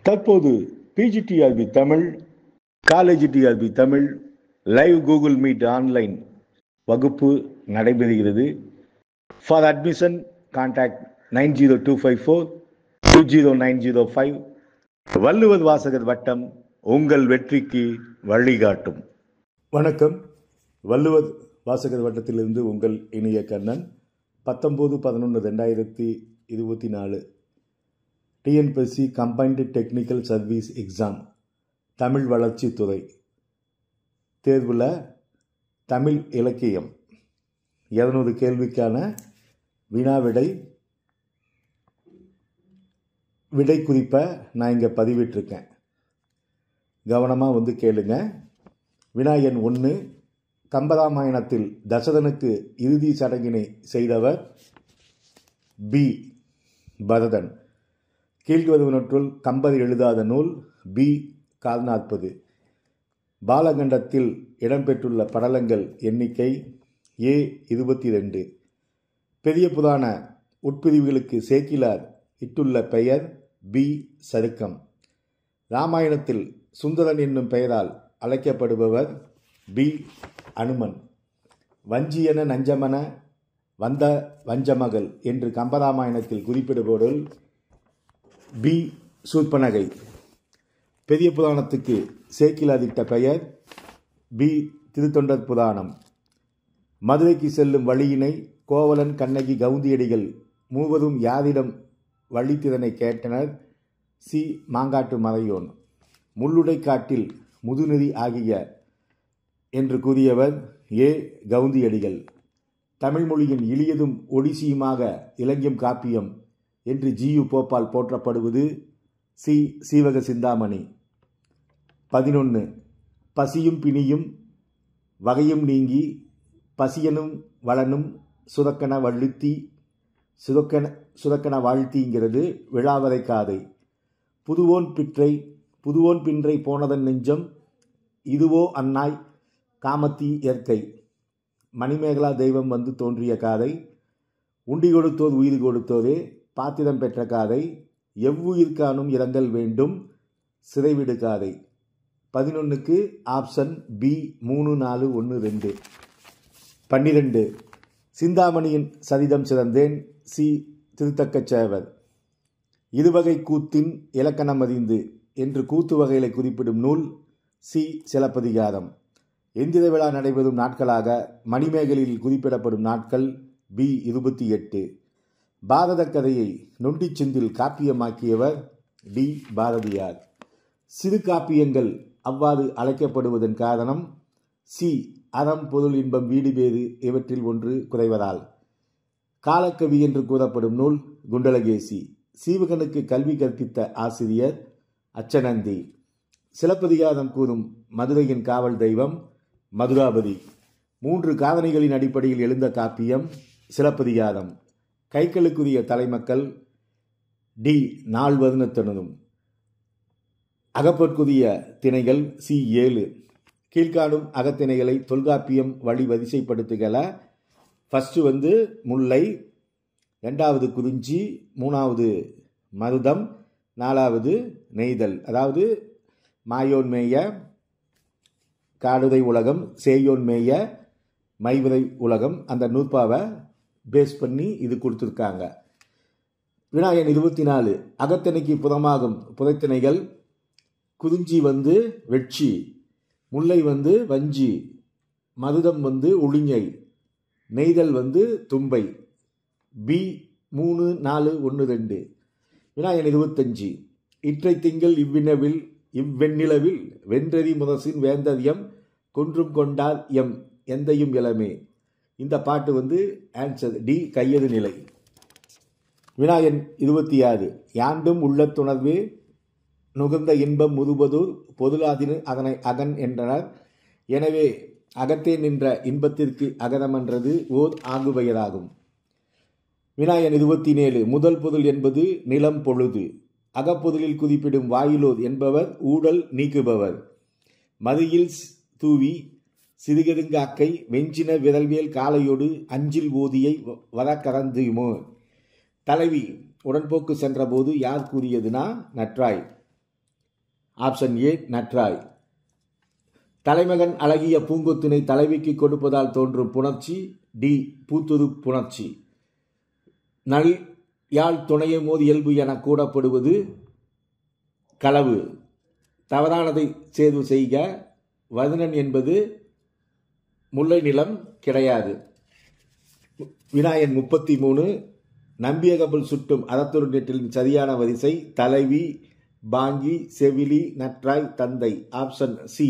தற்போது PGTRB Tamil college TRB Tamil live Google Meet online வகுப்பு நடைபெறுகிறது for admission contact nine zero two five four two zero nine zero five Valluvar Vasagar Vattam உங்கள் வெற்றிக்கு வழிகாட்டும் வணக்கம் வள்ளுவர் வாசகர் வட்டத்திலிருந்து உங்கள் இனிய கண்ணன் பத்தொம்போது பதினொன்று ரெண்டாயிரத்தி இருபத்தி நாலு TNPSC combined technical service exam Tamil வளர்ச்சித்துறை தேர்வில் தமிழ் இலக்கியம் இருநூறு கேள்விக்கான வினாவிடை விடை குறிப்பை நான் இங்கே பதிவிட்டிருக்கேன் கவனமாக வந்து கேளுங்க வினா எண் ஒன்று கம்பராமாயணத்தில் தசரனுக்கு இறுதி சடங்கினை செய்தவர் பி பரதன் கீழ்வருவனற்றுள் கம்பர் எழுதாத நூல் பி கால் நாற்பது பாலகண்டத்தில் இடம்பெற்றுள்ள படலங்கள் எண்ணிக்கை ஏ இருபத்தி ரெண்டு பெரிய புராண உட்பிரிவுகளுக்கு சேக்கிலார் இட்டுள்ள பெயர் பி சருக்கம் ராமாயணத்தில் சுந்தரன் என்னும் பெயரால் அழைக்கப்படுபவர் பி அனுமன் வஞ்சியன நஞ்சமன வந்த வஞ்சமகள் என்று கம்பராமாயணத்தில் குறிப்பிடுபொருள் பி சூர்பனகை பெரிய புராணத்துக்கு சேக்கிலாதிட்ட பெயர் பி திருத்தொண்டர் புராணம் மதுரைக்கு செல்லும் வழியினை கோவலன் கண்ணகி கவுந்தியடிகள் மூவரும் யாரிடம் வழித்திறனை கேட்டனர் சி மாங்காட்டு மறையோன் முள்ளுடை காட்டில் முதுநெறி ஆகிய என்று கூறியவர் ஏ கவுந்தியடிகள் தமிழ் மொழியின் இளியதும் ஒடிசியுமாக இலங்கியம் காப்பியம் என்று ஜியு போப்பால் போற்றப்படுவது சி சீவக சிந்தாமணி பதினொன்று பசியும் பிணியும் வகையும் நீங்கி பசியனும் வளனும் சுரக்கன வழுத்தி சுரக்கன சுரக்கன வாழ்த்திங்கிறது விழாவதை காதை புதுவோன் பிற்றை புதுவோன் பின்றை போனதன் நெஞ்சம் இதுவோ அன்னாய் காமத்தி இயற்கை மணிமேகலா தெய்வம் வந்து தோன்றிய காதை உண்டி கொடுத்தோர் உயிர் கொடுத்தோரே பாத்திரம் பெற்ற காதை எவ்வுயிர்கானும் இரங்கல் வேண்டும் சிறைவிடு காதை பதினொன்றுக்கு ஆப்ஷன் பி மூணு நாலு ஒன்று ரெண்டு பன்னிரெண்டு சிந்தாமணியின் சரிதம் சிறந்தேன் சி திருத்தக்கச்சேவர் இருவகை கூத்தின் இலக்கணம் அறிந்து என்று கூத்து வகைகளை குறிப்பிடும் நூல் சி சிலப்பதிகாரம் எந்திர விழா நடைபெறும் நாட்களாக மணிமேகலையில் குறிப்பிடப்படும் நாட்கள் பி இருபத்தி எட்டு பாரத கதையை நொண்டிச் சிந்தில் காப்பியமாக்கியவர் டி பாரதியார் சிறு காப்பியங்கள் அவ்வாறு அழைக்கப்படுவதன் காரணம் சி அறம் பொருள் இன்பம் வீடு பேறு இவற்றில் ஒன்று குறைவதால் காலக்கவி என்று கூறப்படும் நூல் குண்டலகேசி சீவகனுக்கு கல்வி கற்பித்த ஆசிரியர் அச்சனந்தி சிலப்பதிகாரம் கூறும் மதுரையின் காவல் தெய்வம் மதுராபதி மூன்று காதணிகளின் அடிப்படையில் எழுந்த காப்பியம் சிலப்பதிகாரம் கைகளுக்குரிய தலைமக்கள் டி நால்வதுனத்தனதும் அகப்பற்குரிய திணைகள் சி ஏழு கீழ்காணும் அகத்திணைகளை தொல்காப்பியம் வழி வரிசைப்படுத்துகல ஃபஸ்ட்டு வந்து முல்லை ரெண்டாவது குறிஞ்சி மூணாவது மருதம் நாலாவது நெய்தல் அதாவது மாயோன் மேய காடுதை உலகம் சேயோன் மேய மைவிரை உலகம் அந்த நூற்பாவை பேஸ் பண்ணி இது கொடுத்துருக்காங்க வினாயன் இருபத்தி நாலு அகத்திணைக்கு புறமாகும் புதைத்திணைகள் குறிஞ்சி வந்து வெட்சி முல்லை வந்து வஞ்சி மருதம் வந்து உளிஞை நெய்தல் வந்து தும்பை பி மூணு நாலு ஒன்று ரெண்டு வினாயன் இருபத்தஞ்சு இற்றை திங்கள் இவ்வினவில் இவ்வெண்ணிலவில் வென்றறி முரசின் வேந்தரியம் கொன்றும் கொண்டார் எம் எந்தையும் இளமே இந்த பாட்டு வந்து ஆன்சர் டி கையது நிலை வினாயன் இருபத்தி ஆறு யாண்டும் உள்ளத்துணர்வே நுகர்ந்த இன்பம் முதுபதூர் பொதுலாதினு அதனை அகன் என்றனர் எனவே அகத்தே நின்ற இன்பத்திற்கு அகதமென்றது ஓர் ஆகுபெயராகும் வினாயன் இருபத்தி ஏழு முதல் பொருள் என்பது நிலம் பொழுது அகப்பொருளில் குறிப்பிடும் வாயிலோர் என்பவர் ஊடல் நீக்குபவர் மதியில் தூவி சிறுகெருங்காக்கை வெஞ்சின விரல்வியல் காலையோடு அஞ்சில் ஓதியை வரக்கறந்துமோ தலைவி உடன்போக்கு சென்றபோது யார் கூறியதுனா நற்றாய் ஆப்ஷன் ஏ நற்றாய் தலைமகன் அழகிய பூங்கொத்தினை தலைவிக்கு கொடுப்பதால் தோன்றும் புணர்ச்சி டி பூத்துரு புணர்ச்சி நல் யாழ் துணையை மோதி இயல்பு என கூடப்படுவது களவு தவறானதை தேர்வு செய்க வதனன் என்பது முல்லை நிலம் கிடையாது வினாயன் முப்பத்தி மூணு நம்பியகபுல் சுட்டும் அறத்தொரு நெட்டிலின் சரியான வரிசை தலைவி பாங்கி செவிலி நற்றாய் தந்தை ஆப்ஷன் சி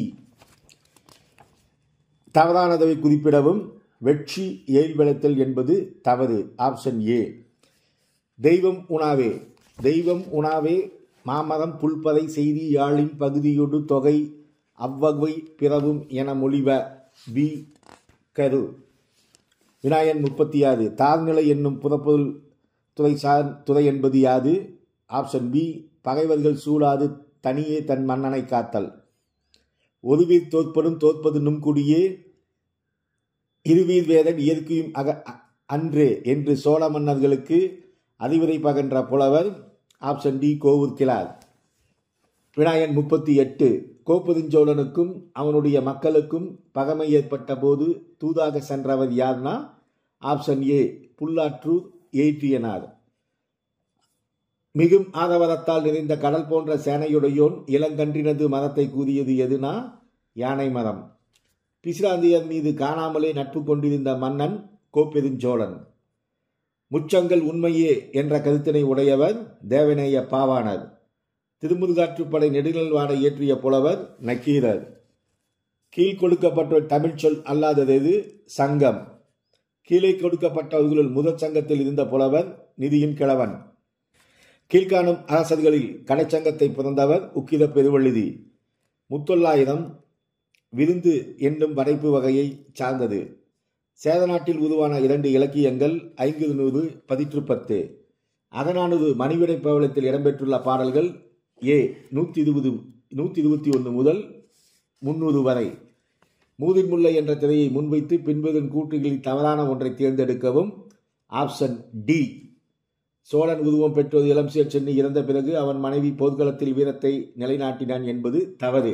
தவறானதை குறிப்பிடவும் வெற்றி ஏழ்வெளத்தல் என்பது தவறு ஆப்ஷன் ஏ தெய்வம் உணாவே தெய்வம் உணாவே மாமரம் புல்பதை செய்தி யாழின் பகுதியொடு தொகை அவ்வகை பிறவும் என மொழிவ பி கரு வினாயன் முப்பத்தி ஆறு தாழ்நிலை என்னும் புறப்பொருள் துறை சார் துறை என்பது யாது ஆப்ஷன் பி பகைவர்கள் சூழாது தனியே தன் மன்னனை காத்தல் ஒருவீர் தோற்படும் தோற்பது நும்குடியே இருவீர் வேதன் இயற்கையும் அக அன்றே என்று சோழ மன்னர்களுக்கு அறிவுரை பகன்ற புலவர் ஆப்ஷன் டி கோவூர் கிளார் வினாயன் முப்பத்தி எட்டு கோப்பெருஞ்சோழனுக்கும் அவனுடைய மக்களுக்கும் பகமை ஏற்பட்ட போது தூதாக சென்றவர் யார்னா ஆப்ஷன் ஏ புல்லாற்றூர் ஏற்றியனார் மிகும் ஆதவரத்தால் நிறைந்த கடல் போன்ற சேனையுடையோன் இளங்கன்றினது மரத்தை கூறியது எதுனா யானை மரம் பிசிராந்தியர் மீது காணாமலே நட்பு கொண்டிருந்த மன்னன் கோப்பெருஞ்சோழன் முச்சங்கள் உண்மையே என்ற கருத்தினை உடையவர் தேவநேய பாவாணர் திருமுருகாற்றுப்படை நெடுநல்வாடை இயற்றிய புலவர் நக்கீரர் கீழ் கொடுக்கப்பட்ட தமிழ்ச்சொல் அல்லாதது எது சங்கம் கீழே கொடுக்கப்பட்டவர்களுள் முதற் சங்கத்தில் இருந்த புலவர் நிதியின் கிழவன் கீழ்காணும் அரசர்களில் கடைச்சங்கத்தை பிறந்தவர் உக்கிர பெருவழுதி முத்தொள்ளாயிரம் விருந்து என்னும் படைப்பு வகையை சார்ந்தது சேதநாட்டில் உருவான இரண்டு இலக்கியங்கள் ஐந்து நூறு பதிற்று பத்து அகநானூறு மணிவிடை பவளத்தில் இடம்பெற்றுள்ள பாடல்கள் ஏ நூற்றி இருபது நூற்றி இருபத்தி ஒன்று முதல் முன்னூறு வரை மூதின் முல்லை என்ற திரையை முன்வைத்து பின்புதன் கூற்றுகளில் தவறான ஒன்றை தேர்ந்தெடுக்கவும் ஆப்ஷன் டி சோழன் உருவம் பெற்றோர் இளம்சேர் சென்னி இறந்த பிறகு அவன் மனைவி போர்க்களத்தில் வீரத்தை நிலைநாட்டினான் என்பது தவறு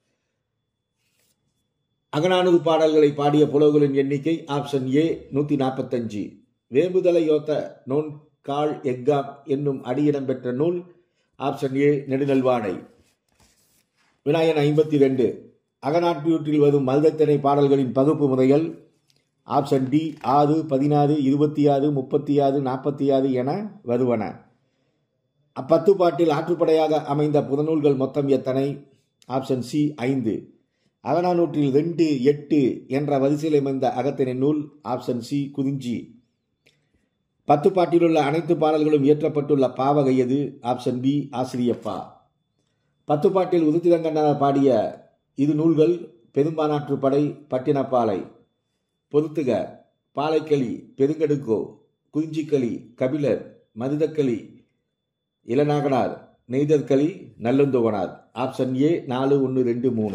அகநானூறு பாடல்களை பாடிய புலவுகளின் எண்ணிக்கை ஆப்ஷன் ஏ நூற்றி நாற்பத்தஞ்சு வேம்புதலை யோத்த நோன் கால் எக்காம் என்னும் அடியிடம் பெற்ற நூல் ஆப்ஷன் ஏ நெடுநல்வானை வினாயன் ஐம்பத்தி ரெண்டு அகநாட்டூற்றில் வரும் மருதத்திணை பாடல்களின் பகுப்பு முறைகள் ஆப்ஷன் டி ஆறு பதினாறு இருபத்தி ஆறு முப்பத்தி ஆறு நாற்பத்தி ஆறு என வருவன அப்பத்து பாட்டில் ஆற்றுப்படையாக அமைந்த புறநூல்கள் மொத்தம் எத்தனை ஆப்ஷன் சி ஐந்து அகநானூற்றில் ரெண்டு எட்டு என்ற வரிசையில் அமைந்த அகத்தினை நூல் ஆப்ஷன் சி குறிஞ்சி பத்து பாட்டிலுள்ள அனைத்து பாடல்களும் இயற்றப்பட்டுள்ள பாவகை எது ஆப்ஷன் பி ஆசிரியப்பா பத்து பாட்டில் உதித்திரங்கண்ணார் பாடிய இது நூல்கள் பெரும்பானாற்றுப்படை பட்டினப்பாலை பொருத்துக பாலைக்களி பெருங்கடுக்கோ குறிஞ்சிக்களி கபிலர் மருதக்களி இளநாகனார் நெய்தற்களி நல்லுந்துவனார் ஆப்ஷன் ஏ நாலு ஒன்று ரெண்டு மூணு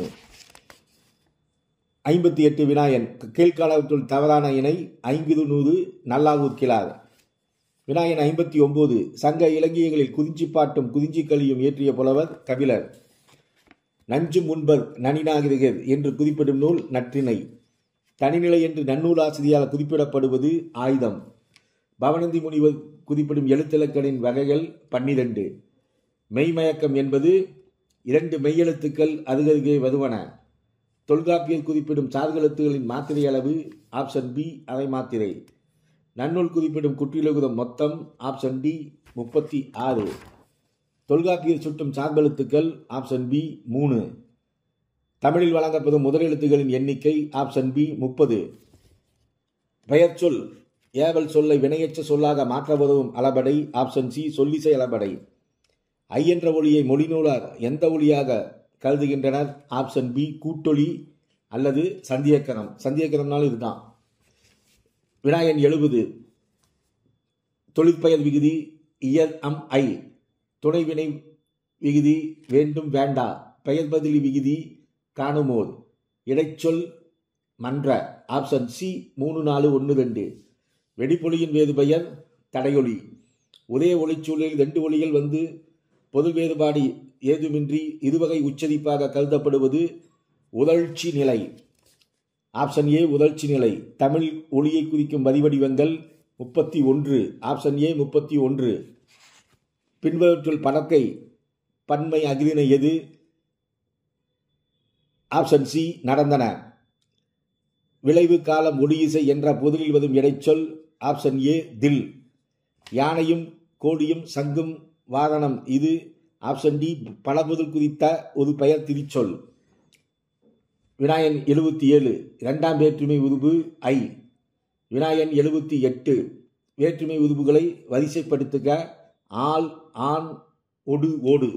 ஐம்பத்தி எட்டு வினாயன் கீழ்காலத்துள் தவறான இணை ஐம்பது நூறு நல்லாவூர் கிளார் வினாயன் ஐம்பத்தி ஒன்பது சங்க இலங்கியங்களில் குறிஞ்சிப்பாட்டும் குறிஞ்சிக்களியும் இயற்றிய புலவர் கபிலர் நஞ்சு முன்பர் நனிநாகிரிகர் என்று குறிப்பிடும் நூல் நற்றிணை தனிநிலை என்று நன்னூலாசிரியால் குறிப்பிடப்படுவது ஆயுதம் பவனந்தி முனிவர் குறிப்பிடும் எழுத்திலக்கணின் வகைகள் பன்னிரண்டு மெய்மயக்கம் என்பது இரண்டு மெய்யெழுத்துக்கள் அருகருகே வருவன தொல்காப்பியர் குறிப்பிடும் சார்கெழுத்துகளின் மாத்திரை அளவு ஆப்ஷன் பி அரை மாத்திரை நன்னூல் குறிப்பிடும் குற்றிலகுதம் மொத்தம் ஆப்ஷன் டி முப்பத்தி ஆறு தொல்காப்பியர் சுட்டும் சார்பெழுத்துக்கள் ஆப்ஷன் பி மூணு தமிழில் வழங்கப்படும் முதலெழுத்துகளின் எண்ணிக்கை ஆப்ஷன் பி முப்பது பெயர் சொல் ஏவல் சொல்லை வினையற்ற சொல்லாக மாற்ற உதவும் அளபடை ஆப்ஷன் சி சொல்லிசை அளபடை ஐ என்ற ஒளியை மொழிநூலார் எந்த ஒளியாக கருதுகின்றனர் ஆப்ஷன் பி கூட்டொளி அல்லது சந்தியக்கரம் சந்தியக்கரம்னாலும் இதுதான் வினாயன் எழுபது தொழிற்பெயர் விகுதி இயல் அம் ஐ துணைவினை விகுதி வேண்டும் வேண்டா பெயர் பதிலி விகுதி காணுமோர் இடைச்சொல் மன்ற ஆப்ஷன் சி மூணு நாலு ஒன்று ரெண்டு வெடிப்பொலியின் வேறு பெயர் தடையொலி ஒரே ஒளிச்சூழலில் ரெண்டு ஒளிகள் வந்து பொது வேறுபாடு ஏதுமின்றி இருவகை உச்சரிப்பாக கருதப்படுவது உதழ்ச்சி நிலை ஆப்ஷன் ஏ உதழ்ச்சி நிலை தமிழ் ஒளியை குறிக்கும் வரிவடிவங்கள் முப்பத்தி ஒன்று ஆப்ஷன் ஏ முப்பத்தி ஒன்று பின்வற்றுள் படக்கை பன்மை அகிலின எது ஆப்ஷன் சி நடந்தன விளைவு காலம் ஒளியிசை என்ற பொருளில் வரும் இடைச்சொல் ஆப்ஷன் ஏ தில் யானையும் கோடியும் சங்கும் வாரணம் இது ஆப்ஷன் டி பலபொருள் குறித்த ஒரு பெயர் திரிச்சொல் வினாயன் எழுபத்தி ஏழு இரண்டாம் வேற்றுமை உருபு ஐ வினாயன் எழுபத்தி எட்டு வேற்றுமை உருபுகளை வரிசைப்படுத்துக ஆள் ஆண் ஒடு ஓடு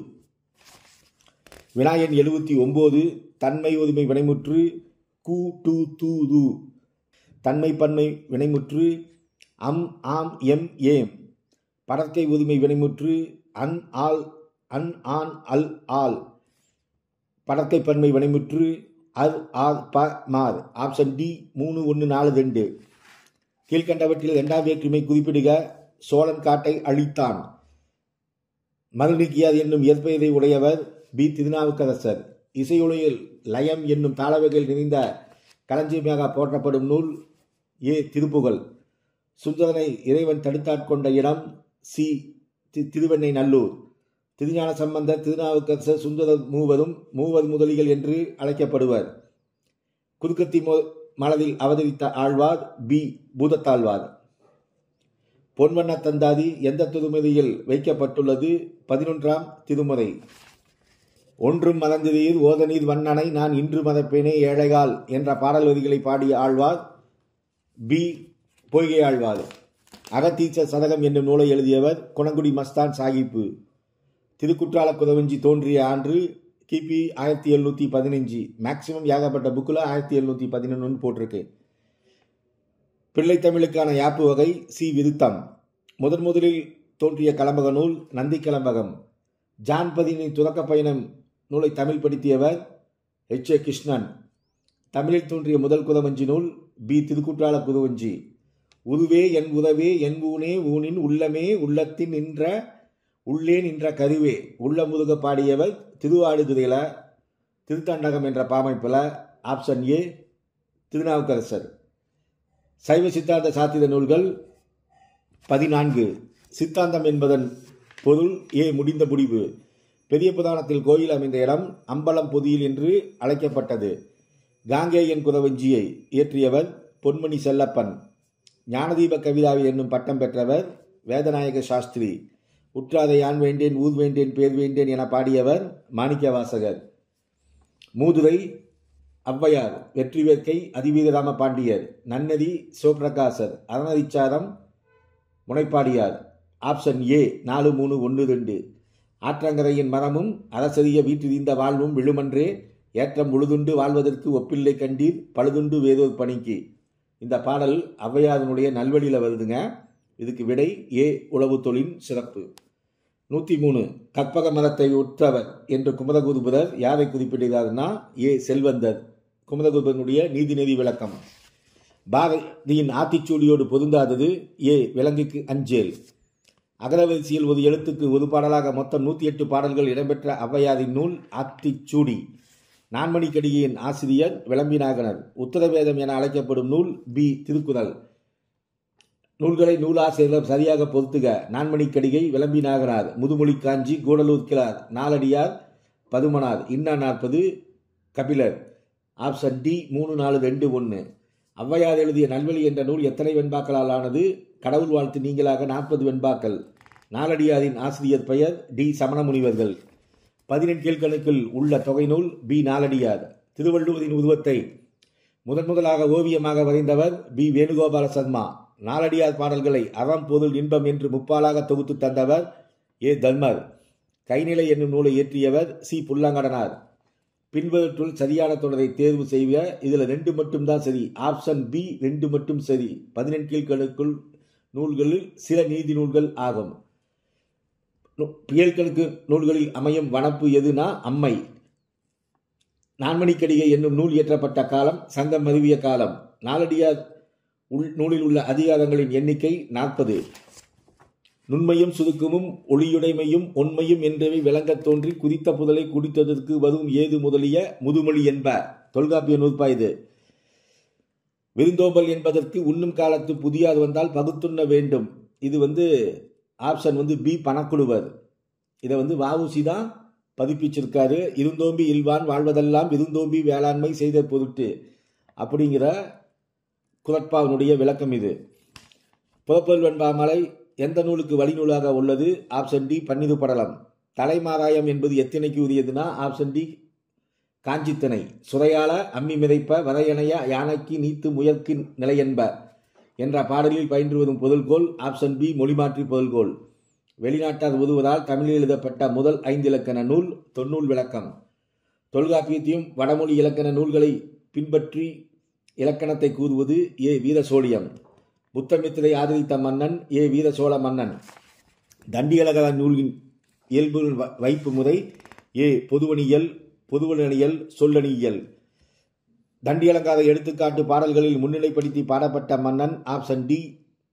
வினாயன் எழுபத்தி ஒன்பது தன்மை ஒதுமை வினைமுற்று கு டு து து தன்மை பன்மை வினைமுற்று அம் ஆம் எம் ஏம் படற்கை உரிமை வினைமுற்று அன் ஆல் அன் ஆன் அல் ஆல் படற்கை பன்மை வினைமுற்று அர் ஆர் ப மார் ஆப்ஷன் டி மூணு ஒன்று நாலு ரெண்டு கீழ்கண்டவற்றில் இரண்டாம் வேற்றுமை குறிப்பிடுக சோழன் காட்டை அழித்தான் மருணிக்கியார் என்னும் இயற்பெயரை உடையவர் பி திருநாவுக்கரசர் இசையுலையில் லயம் என்னும் தாளவகையில் நிறைந்த களஞ்சியமாக போற்றப்படும் நூல் ஏ திருப்புகழ் சுந்தரனை இறைவன் தடுத்தாட்கொண்ட இடம் சி தி திருவெண்ணை நல்லூர் திருஞான சம்பந்தர் திருநாவுக்கரசர் சுந்தரர் மூவரும் மூவர் முதலிகள் என்று அழைக்கப்படுவர் குதுக்கத்தி மோ மலரில் அவதரித்த ஆழ்வார் பி பூதத்தாழ்வார் பொன்வண்ண தந்தாதி எந்த திருமதியில் வைக்கப்பட்டுள்ளது பதினொன்றாம் திருமுறை ஒன்றும் மறந்ததீர் ஓதநீர் வண்ணனை நான் இன்று மதப்பேனே ஏழைகால் என்ற பாடல் வரிகளை பாடிய ஆழ்வார் பி பொய்கை ஆழ்வார் அகத்தீச்ச சதகம் என்னும் நூலை எழுதியவர் குணங்குடி மஸ்தான் சாஹிப்பு திருக்குற்றால குதவஞ்சி தோன்றிய ஆண்டு கிபி ஆயிரத்தி எழுநூற்றி பதினஞ்சு மேக்சிமம் ஏகப்பட்ட புக்கில் ஆயிரத்தி எழுநூற்றி பதினொன்றுன்னு போட்டிருக்கு பிள்ளைத்தமிழுக்கான யாப்பு வகை சி விருத்தம் முதன் முதலில் தோன்றிய கலம்பக நூல் நந்தி கலம்பகம் ஜான்பதினின் துறக்க பயணம் நூலை தமிழ் படுத்தியவர் எச் ஏ கிருஷ்ணன் தமிழில் தோன்றிய முதல் குதவஞ்சி நூல் பி திருக்குற்றால குதவஞ்சி உருவே என் உதவே என் ஊனே ஊனின் உள்ளமே உள்ளத்தின் நின்ற உள்ளே நின்ற கருவே உள்ள முதுக பாடியவர் திருவாடுதுறையில திருத்தண்டகம் என்ற பாமைப்பில் ஆப்ஷன் ஏ திருநாவுக்கரசர் சைவ சித்தாந்த சாத்திர நூல்கள் பதினான்கு சித்தாந்தம் என்பதன் பொருள் ஏ முடிந்த முடிவு பெரிய புராணத்தில் கோயில் அமைந்த இடம் அம்பலம் பொதியில் என்று அழைக்கப்பட்டது காங்கேயன் குதவஞ்சியை இயற்றியவர் பொன்மணி செல்லப்பன் ஞானதீப கவிதாவி என்னும் பட்டம் பெற்றவர் வேதநாயக சாஸ்திரி உற்றாதை யான் வேண்டேன் ஊர் வேண்டேன் பேர் வேண்டேன் என பாடியவர் மாணிக்க வாசகர் மூதுரை ஔவையார் வெற்றி வேட்கை அதிவீரராம பாண்டியர் நன்னதி சிவபிரகாசர் அறநதிச்சாரம் முனைப்பாடியார் ஆப்ஷன் ஏ நாலு மூணு ஒன்று ரெண்டு ஆற்றங்கரையின் மரமும் அரசரிய வீற்றிருந்த வாழ்வும் விழுமன்றே ஏற்றம் உழுதுண்டு வாழ்வதற்கு ஒப்பில்லை கண்டீர் பழுதுண்டு வேதோர் பணிக்கு இந்த பாடல் ஔவையாரனுடைய நல்வழியில் வருதுங்க இதுக்கு விடை ஏ உழவு தொழில் சிறப்பு நூற்றி மூணு கற்பக மரத்தை உற்றவர் என்று குமரகுருபுரர் யாரை குறிப்பிடுகிறார்னா ஏ செல்வந்தர் குமரகுருபனுடைய நீதிநெறி விளக்கம் பாரதியின் ஆத்திச்சூடியோடு பொருந்தாதது ஏ விலங்குக்கு அஞ்சேல் அகரவரிசையில் ஒரு எழுத்துக்கு ஒரு பாடலாக மொத்தம் நூற்றி எட்டு பாடல்கள் இடம்பெற்ற ஔவையாரின் நூல் ஆத்திச்சூடி நான்மணிக்கடிகையின் ஆசிரியர் விளம்பிநாகனர் உத்தரவேதம் என அழைக்கப்படும் நூல் பி திருக்குறள் நூல்களை நூலாசிரியர் சரியாக பொருத்துக நான்மணிக்கடிகை விளம்பிநாகனார் முதுமொழி காஞ்சி கூடலூர் கிளார் நாலடியார் பதுமனார் இன்னா நாற்பது கபிலர் ஆப்ஷன் டி மூணு நாலு ரெண்டு ஒன்று ஔவையார் எழுதிய நல்வழி என்ற நூல் எத்தனை வெண்பாக்களால் ஆனது கடவுள் வாழ்த்து நீங்களாக நாற்பது வெண்பாக்கள் நாலடியாரின் ஆசிரியர் பெயர் டி சமணமுனிவர்கள் பதினெண் கீழ்கணக்கில் உள்ள தொகை நூல் பி நாலடியார் திருவள்ளுவரின் உருவத்தை முதன் முதலாக ஓவியமாக வரைந்தவர் பி வேணுகோபால சர்மா நாலடியார் பாடல்களை அறம் பொருள் இன்பம் என்று முப்பாலாக தொகுத்து தந்தவர் ஏ தர்மர் கைநிலை என்னும் நூலை இயற்றியவர் சி புல்லங்கடனார் பின்வற்றுள் சரியான தொடரை தேர்வு செய்க இதில் ரெண்டு மட்டும்தான் சரி ஆப்ஷன் பி ரெண்டு மட்டும் சரி பதினெண் கீழ்கணக்குள் நூல்களில் சில நீதி நூல்கள் ஆகும் பியல்கணக்கு நூல்களில் அமையும் வனப்பு எதுனா அம்மை நான்மணிக்கடிகை என்னும் நூல் இயற்றப்பட்ட காலம் சங்கம் மருவிய காலம் நாலடியார் உள் நூலில் உள்ள அதிகாரங்களின் எண்ணிக்கை நாற்பது நுண்மையும் சுருக்கமும் ஒளியுடைமையும் ஒன்மையும் என்றவை விளங்கத் தோன்றி குதித்த புதலை குடித்ததற்கு வரும் ஏது முதலிய முதுமொழி என்ப தொல்காப்பிய நூற்பா இது விருந்தோம்பல் என்பதற்கு உண்ணும் காலத்து புதியாது வந்தால் பகுத்துண்ண வேண்டும் இது வந்து ஆப்ஷன் வந்து பி பணக்குழுவர் இதை வந்து வஉசி தான் பதிப்பிச்சிருக்காரு இருந்தோம்பி இல்வான் வாழ்வதெல்லாம் விருந்தோம்பி வேளாண்மை செய்த பொருட்டு அப்படிங்கிற குரட்பாவினுடைய விளக்கம் இது புறப்பொருள் வெண்பாமலை எந்த நூலுக்கு வழிநூலாக உள்ளது ஆப்ஷன் டி பன்னிரு படலம் தலைமாராயம் என்பது எத்தனைக்கு உரியதுன்னா ஆப்ஷன் டி காஞ்சித்தனை சுரையாள அம்மி மிதைப்ப வரையணைய யானைக்கு நீத்து முயற்கு நிலையென்ப என்ற பாடலில் பயின்று வரும் பொருள்கோள் ஆப்ஷன் பி மொழிமாற்றி பொருள்கோள் வெளிநாட்டார் உதவுவதால் தமிழில் எழுதப்பட்ட முதல் ஐந்து இலக்கண நூல் தொன்னூல் விளக்கம் தொல்காப்பியத்தையும் வடமொழி இலக்கண நூல்களை பின்பற்றி இலக்கணத்தை கூறுவது ஏ வீரசோழியம் புத்தமித்திரை ஆதரித்த மன்னன் ஏ வீரசோழ மன்னன் தண்டியலகர நூலின் இயல்பு வ- வைப்பு முறை ஏ பொதுவணியல் பொதுவணியல் சொல்லணியியல் தண்டியலங்காத எடுத்துக்காட்டு பாடல்களில் முன்னிலைப்படுத்தி பாடப்பட்ட மன்னன் ஆப்ஷன் டி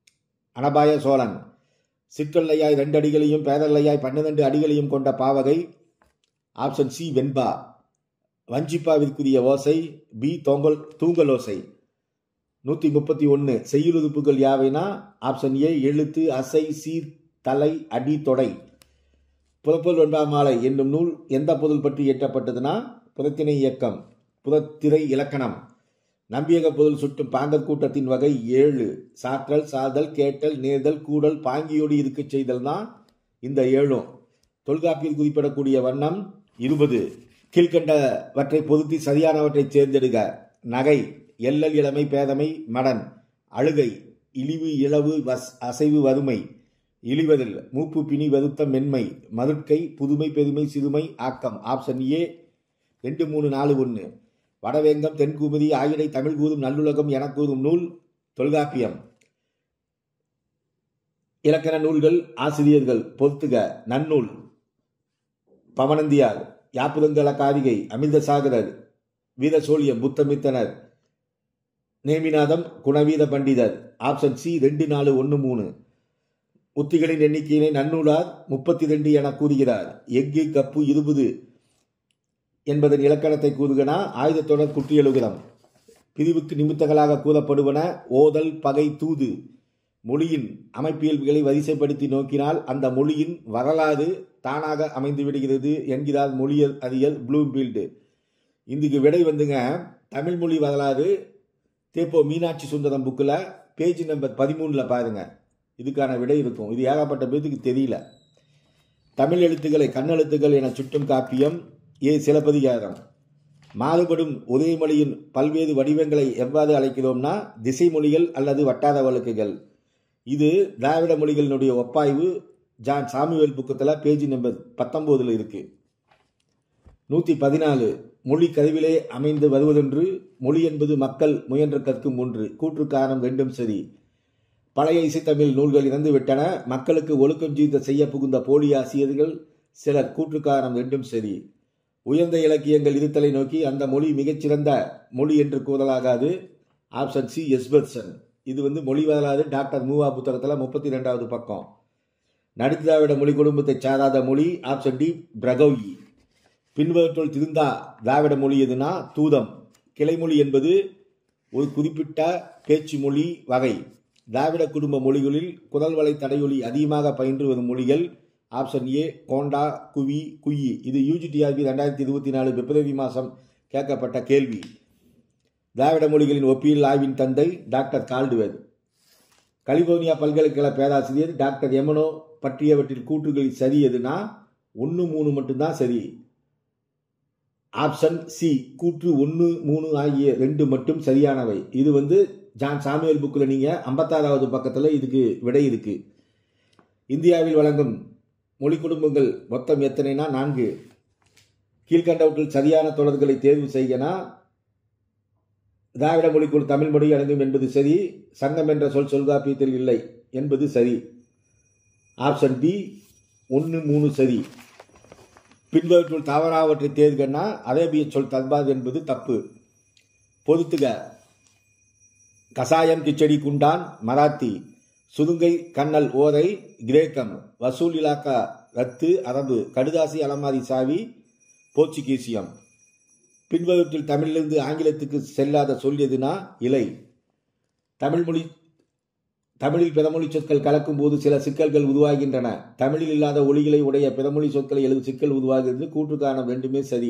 அனபாய சோழன் சிற்றல்லையாய் ரெண்டு அடிகளையும் பேரல்லையாய் பன்னிரண்டு அடிகளையும் கொண்ட பாவகை ஆப்ஷன் சி வெண்பா வஞ்சிப்பாவிற்குரிய ஓசை பி தோங்கல் தூங்கல் ஓசை நூற்றி முப்பத்தி ஒன்று செய்யுளுதுப்புகள் யாவைனா ஆப்ஷன் ஏ எழுத்து அசை சீர் தலை அடி தொடை புறப்பொருள் ஒன்றாம் மாலை என்னும் நூல் எந்த பொருள் பற்றி இயற்றப்பட்டதுன்னா புறத்திணை இயக்கம் புறத்திரை இலக்கணம் நம்பியக பொருள் சுட்டும் பாங்கர் கூட்டத்தின் வகை ஏழு சாற்றல் சாதல் கேட்டல் நேர்தல் கூடல் பாங்கியோடு இருக்கச் செய்தல் தான் இந்த ஏழும் தொல்காப்பியில் குறிப்பிடக்கூடிய வண்ணம் இருபது கீழ்கண்டவற்றை பொருத்தி சரியானவற்றை தேர்ந்தெடுக நகை எல்லல் இளமை பேதமை மடன் அழுகை இழிவு இளவு வஸ் அசைவு வறுமை இழிவதில் மூப்பு பிணி வருத்தம் மென்மை மதுட்கை புதுமை பெருமை சிறுமை ஆக்கம் ஆப்ஷன் ஏ ரெண்டு மூணு நாலு ஒன்று வடவேங்கம் தென்குமரி ஆயிடை தமிழ் கூறும் நல்லுலகம் என கூறும் நூல் தொல்காப்பியம் இலக்கண நூல்கள் ஆசிரியர்கள் பொறுத்துக நன்னூல் பவனந்தியார் யாப்புதங்கள காரிகை அமிர்தசாகரர் வீரசோழியம் புத்தமித்தனர் நேமிநாதம் குணவீத பண்டிதர் ஆப்ஷன் சி ரெண்டு நாலு ஒன்று மூணு உத்திகளின் எண்ணிக்கையினை நன்னூலார் முப்பத்தி ரெண்டு என கூறுகிறார் எஃகு கப்பு இருபது என்பதன் இலக்கணத்தை கூறுகனா ஆயுதத்தொடர் குற்றியலுகிறம் பிரிவுக்கு நிமித்தங்களாக கூறப்படுவன ஓதல் பகை தூது மொழியின் அமைப்பியல்புகளை வரிசைப்படுத்தி நோக்கினால் அந்த மொழியின் வரலாறு தானாக அமைந்து விடுகிறது என்கிறார் மொழியல் அறியல் ப்ளூம்பீல்டு இதுக்கு விடை வந்துங்க தமிழ் மொழி வரலாறு தேப்போ மீனாட்சி சுந்தரம் புக்கில் பேஜ் நம்பர் பதிமூணில் பாருங்க இதுக்கான விடை இருக்கும் இது ஏகப்பட்ட பேத்துக்கு தெரியல தமிழ் எழுத்துக்களை கண்ணெழுத்துக்கள் என சுட்டும் காப்பியம் ஏ சிலப்பதிகாரம் மாறுபடும் ஒரே மொழியின் பல்வேறு வடிவங்களை எவ்வாறு அழைக்கிறோம்னா திசை மொழிகள் அல்லது வட்டார வழக்குகள் இது திராவிட மொழிகளினுடைய ஒப்பாய்வு ஜான் சாமுவேல் புக்கத்தில் பேஜ் நம்பர் பத்தொம்போதில் இருக்கு நூற்றி பதினாலு மொழி கருவிலே அமைந்து வருவதொன்று மொழி என்பது மக்கள் முயன்ற கற்கும் ஒன்று கூற்று காரணம் ரெண்டும் சரி பழைய இசைத்தமிழ் நூல்கள் இறந்து விட்டன மக்களுக்கு ஒழுக்கம் ஜீத்த செய்ய புகுந்த போலி ஆசிரியர்கள் சிலர் கூற்று காரணம் ரெண்டும் சரி உயர்ந்த இலக்கியங்கள் இருத்தலை நோக்கி அந்த மொழி மிகச்சிறந்த மொழி என்று கூறலாகாது ஆப்ஷன் சி எஸ்பர்சன் இது வந்து மொழி வரலாறு டாக்டர் மூவா புத்தகத்தில் முப்பத்தி ரெண்டாவது பக்கம் நடுத்திராவிட மொழி குடும்பத்தை சாராத மொழி ஆப்ஷன் டி பிரகோயி பின்வற்றுள் திருந்தா திராவிட மொழி எதுனா தூதம் கிளைமொழி என்பது ஒரு குறிப்பிட்ட பேச்சு மொழி வகை திராவிட குடும்ப மொழிகளில் குரல் வலை தடையொலி அதிகமாக பயின்று வரும் மொழிகள் ஆப்ஷன் ஏ கோண்டா குவி குயி இது யூஜிடிஆர்பி ரெண்டாயிரத்தி இருபத்தி நாலு பிப்ரவரி மாதம் கேட்கப்பட்ட கேள்வி திராவிட மொழிகளின் ஒப்பியல் ஆய்வின் தந்தை டாக்டர் கால்டுவேர் கலிபோர்னியா பல்கலைக்கழக பேராசிரியர் டாக்டர் எமனோ பற்றியவற்றில் கூற்றுகளில் சரி எதுனா ஒன்று மூணு மட்டும்தான் சரி ஆப்ஷன் சி கூற்று ஒன்று மூணு ஆகிய ரெண்டு மட்டும் சரியானவை இது வந்து ஜான் சாமுவேல் புக்கில் நீங்கள் ஐம்பத்தாறாவது பக்கத்தில் இதுக்கு விடை இருக்கு இந்தியாவில் வழங்கும் மொழி குடும்பங்கள் மொத்தம் எத்தனைனா நான்கு கீழ்கண்டவற்றில் சரியான தொடர்களை தேர்வு செய்யனா திராவிட மொழிக்குள் தமிழ் மொழி அடங்கும் என்பது சரி சங்கம் என்ற சொல் சொல்காப்பியத்தில் இல்லை என்பது சரி ஆப்ஷன் பி ஒன்று மூணு சரி பின்வற்றுள் தவறாவற்றை தேர்கன்னா அரேபிய சொல் தர்பாத் என்பது தப்பு பொறுத்துக கசாயம் கிச்சடி குண்டான் மராத்தி சுதுங்கை கண்ணல் ஓதை கிரேக்கம் வசூல் இலாக்கா ரத்து அரபு கடுதாசி அலமாரி சாவி போர்ச்சுகீசியம் பின்வகுப்பில் தமிழிலிருந்து ஆங்கிலத்துக்கு செல்லாத சொல் எதுனா இலை தமிழ் மொழி தமிழில் பிறமொழி சொற்கள் கலக்கும் போது சில சிக்கல்கள் உருவாகின்றன தமிழில் இல்லாத ஒளிகளை உடைய பிறமொழி சொற்களை எழுதும் சிக்கல் உருவாகிறது கூற்று காண வேண்டுமே சரி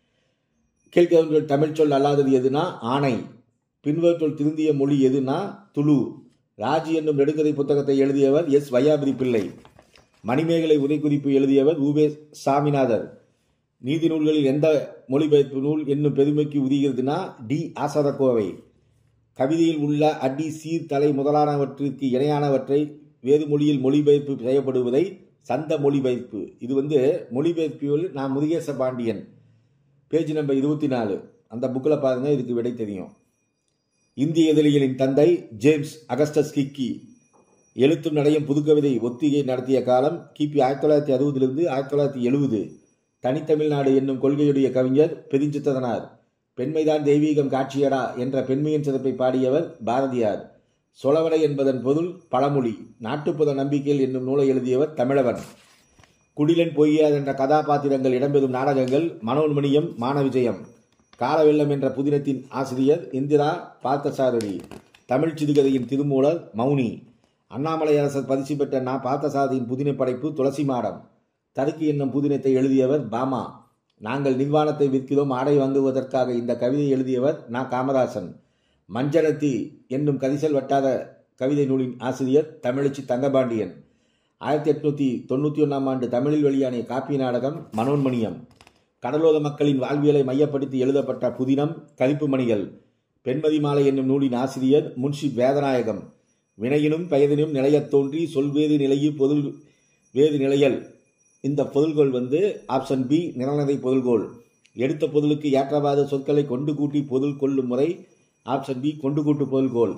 கேட்கிற தமிழ் சொல் அல்லாதது எதுனா ஆணை பின்வற்றுள் திருந்திய மொழி எதுனா துளு ராஜி என்னும் நெடுங்கதை புத்தகத்தை எழுதியவர் எஸ் வையாபதி பிள்ளை மணிமேகலை உதைக்குறிப்பு எழுதியவர் உவே சாமிநாதர் நீதி நூல்களில் எந்த மொழிபெயர்ப்பு நூல் என்னும் பெருமைக்கு உதிகிறதுனா டி ஆசரக்கோவை கவிதையில் உள்ள அடி சீர் தலை முதலானவற்றிற்கு இணையானவற்றை வேறு மொழியில் மொழிபெயர்ப்பு செய்யப்படுவதை சந்த மொழிபெயர்ப்பு இது வந்து மொழிபெயர்ப்பில் நான் முருகேச பாண்டியன் பேஜ் நம்பர் இருபத்தி நாலு அந்த புக்கில் பாருங்க இதுக்கு விடை தெரியும் இந்திய எதிரிகளின் தந்தை ஜேம்ஸ் அகஸ்டஸ் கிக்கி எழுத்தும் நடையும் புதுக்கவிதை ஒத்திகை நடத்திய காலம் கிபி ஆயிரத்தி தொள்ளாயிரத்தி அறுபதிலிருந்து ஆயிரத்தி தொள்ளாயிரத்தி எழுபது தனித்தமிழ்நாடு என்னும் கொள்கையுடைய கவிஞர் பெருஞ்சித்தனார் பெண்மைதான் தெய்வீகம் காட்சியடா என்ற பெண்மையின் சிறப்பை பாடியவர் பாரதியார் சொலவடை என்பதன் பொருள் பழமொழி நாட்டுப்புற நம்பிக்கைகள் என்னும் நூலை எழுதியவர் தமிழவன் குடிலன் பொய்யார் என்ற கதாபாத்திரங்கள் இடம்பெறும் நாடகங்கள் மனோன்மணியம் மானவிஜயம் காலவெள்ளம் என்ற புதினத்தின் ஆசிரியர் இந்திரா பார்த்தசாரதி தமிழ் சிறுகதையின் திருமூலர் மௌனி அண்ணாமலை அரசர் பரிசு பெற்ற நா பார்த்தசாரதியின் புதின படைப்பு துளசி மாடம் தருக்கு என்னும் புதினத்தை எழுதியவர் பாமா நாங்கள் நிர்வாணத்தை விற்கிறோம் ஆடை வாங்குவதற்காக இந்த கவிதை எழுதியவர் நா காமராசன் மஞ்சனத்தி என்னும் கரிசல் வட்டார கவிதை நூலின் ஆசிரியர் தமிழச்சி தங்கபாண்டியன் ஆயிரத்தி எட்நூத்தி தொண்ணூற்றி ஒன்றாம் ஆண்டு தமிழில் வெளியான காப்பி நாடகம் மனோன்மணியம் கடலோர மக்களின் வாழ்வியலை மையப்படுத்தி எழுதப்பட்ட புதினம் கலிப்பு மணிகள் பெண்மதி மாலை என்னும் நூலின் ஆசிரியர் முன்ஷி வேதநாயகம் வினையினும் பெயதினும் நிலையத் தோன்றி சொல்வேறு நிலையு பொருள் வேறு நிலையல் இந்த பொருள்கோள் வந்து ஆப்ஷன் பி நிலநதை பொருள்கோள் எடுத்த பொருளுக்கு ஏற்றவாத சொற்களை கொண்டு கூட்டி பொருள் கொள்ளும் முறை ஆப்ஷன் பி கொண்டு கூட்டு பொருள்கோள்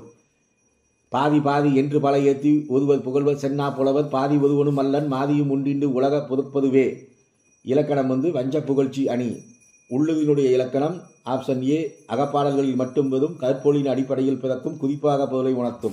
பாதி பாதி என்று பல ஏற்றி ஒருவர் புகழ்வர் சென்னா புலவர் பாதி ஒருவனும் அல்லன் மாதியும் உண்டிண்டு உலக பொதுப்பதுவே இலக்கணம் வந்து வஞ்ச புகழ்ச்சி அணி உள்ளுவினுடைய இலக்கணம் ஆப்ஷன் ஏ அகப்பாடல்களில் மட்டும் வரும் கற்பொழியின் அடிப்படையில் பிறக்கும் குறிப்பாக பொருளை உணர்த்தும்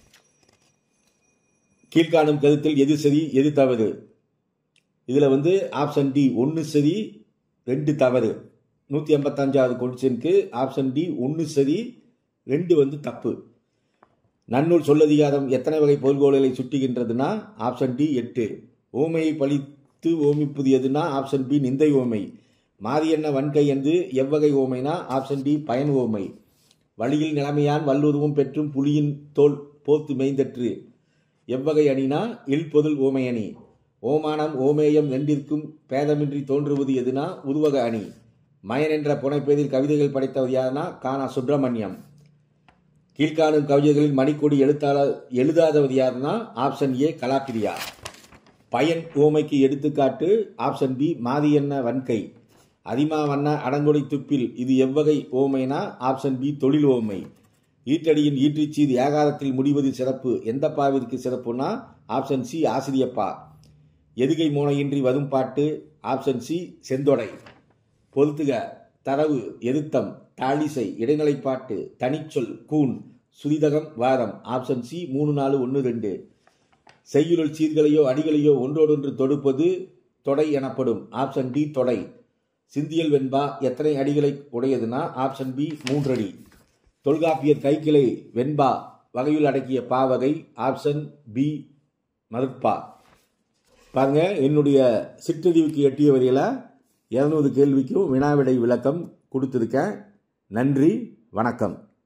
கீழ்காணும் கருத்தில் எது சரி எது தவறு இதில் வந்து ஆப்ஷன் டி ஒன்று சரி ரெண்டு தவறு நூற்றி எண்பத்தஞ்சாவது கொஸ்டினுக்கு ஆப்ஷன் டி ஒன்று சரி ரெண்டு வந்து தப்பு நன்னூல் சொல்லதிகாரம் எத்தனை வகை பொருள்கோள்களை சுட்டுகின்றதுன்னா ஆப்ஷன் டி எட்டு ஓமையை பழித்து ஓமிப்பது எதுனா ஆப்ஷன் பி நிந்தை ஓமை மாறி என்ன வன்கை என்று எவ்வகை ஓமைனா ஆப்ஷன் டி பயன் ஓமை வழியில் நிலைமையான் வல்லுருவம் பெற்றும் புலியின் தோல் போர்த்து மேய்ந்தற்று எவ்வகை அணினா இல்பொருள் ஓமை அணி ஓமானம் ஓமேயம் ரெண்டிற்கும் பேதமின்றி தோன்றுவது எதுனா உருவக அணி மயன் என்ற புனைப்பேரில் கவிதைகள் படைத்தவர் யாருனா கானா சுப்பிரமணியம் கீழ்காணும் கவிஞர்களில் மணிக்கொடி எழுத்தாளர் எழுதாதவர் யாருன்னா ஆப்ஷன் ஏ கலாப்பிரியா பயன் ஓமைக்கு எடுத்துக்காட்டு ஆப்ஷன் பி மாதி என்ன வன்கை அதிமா வண்ண அடங்கொடை துப்பில் இது எவ்வகை ஓமைனா ஆப்ஷன் பி தொழில் ஓமை ஈட்டடியின் ஈற்றுச்சீர் ஏகாரத்தில் முடிவது சிறப்பு எந்த பாவிற்கு சிறப்புனா ஆப்ஷன் சி ஆசிரியப்பா எதுகை மோனையின்றி வரும் பாட்டு ஆப்ஷன் சி செந்தொடை பொருத்துக தரவு எருத்தம் தாளிசை இடைநிலைப்பாட்டு தனிச்சொல் கூன் சுரிதகம் வாரம் ஆப்ஷன் சி மூணு நாலு ஒன்று ரெண்டு செய்யுளுள் சீர்களையோ அடிகளையோ ஒன்றோடொன்று தொடுப்பது தொடை எனப்படும் ஆப்ஷன் டி தொடை சிந்தியல் வெண்பா எத்தனை அடிகளை உடையதுன்னா ஆப்ஷன் பி மூன்றடி தொல்காப்பியர் கைக்கிளை வெண்பா வகையில் அடக்கிய பா வகை ஆப்ஷன் பி மறுப்பா பாருங்க என்னுடைய சிற்றறிவுக்கு எட்டிய வரையில் இரநூறு கேள்விக்கும் வினாவிடை விளக்கம் கொடுத்துருக்கேன் நன்றி வணக்கம்